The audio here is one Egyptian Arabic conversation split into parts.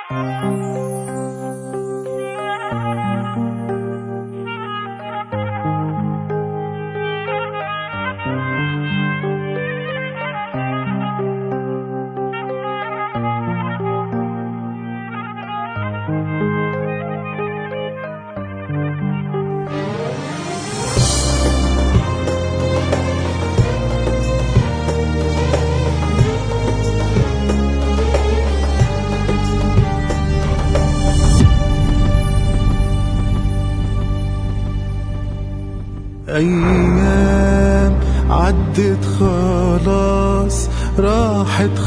أيام عدت خلاص راحت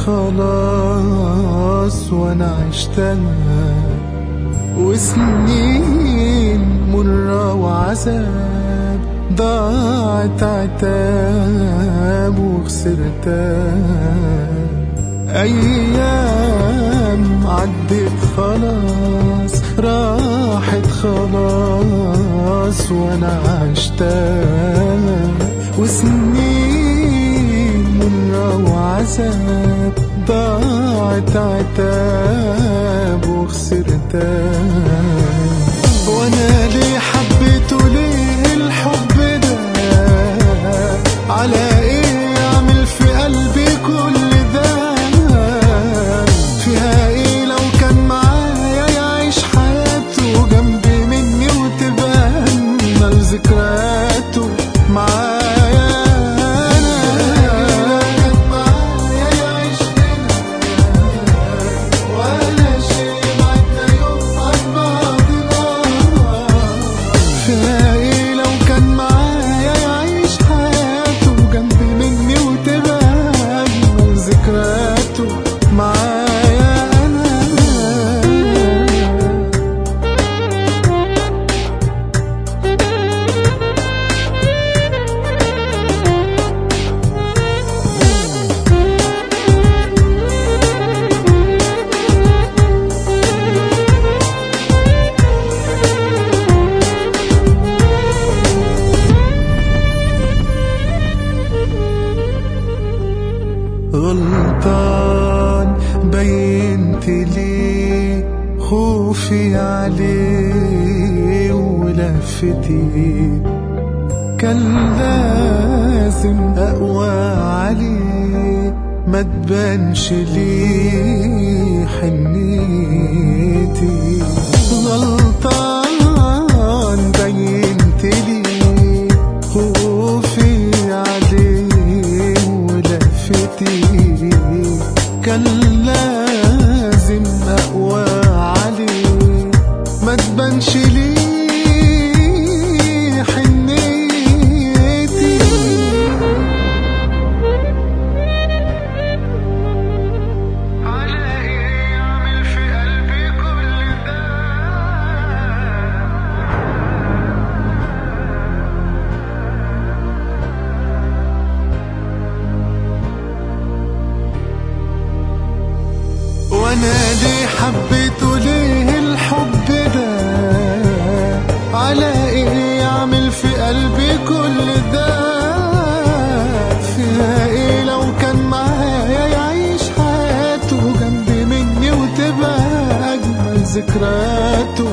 خلاص وأنا عشتها وسنين مرة وعذاب ضاعت عتاب وخسرتها أيام عدت خلاص راحت خلاص وأنا عشتها وسنين مرة وعذاب ضاعت عتاب وخسرتها وانا ليه حبيته ليه الحب ده على ايه اعمل في قلبي كل ده فيها ايه لو كان معايا يعيش حياته جنبي مني وتبقى اجمل ذكرياته معايا انا ولا شيء معدنا يوم عن بعضنا فيها ايه لو كان معايا يعيش حياته جنبي مني وتبقى اجمل ذكرياته معايا انا غلطان بينت لي خوفي عليه ولفتي كان لازم اقوى عليه ما تبانش لي حنيتي غلطان بينت لي خوفي عليه ولفتي كان لازم اقوى عليه ما تبانش لي حنيتي على ايه اعمل في قلبي كل ده وانا ليه حبيته ليه الحب ده على ايه اعمل في قلبي كل ده فيها ايه لو كان معايا يعيش حياته جنبي مني وتبقى اجمل ذكرياته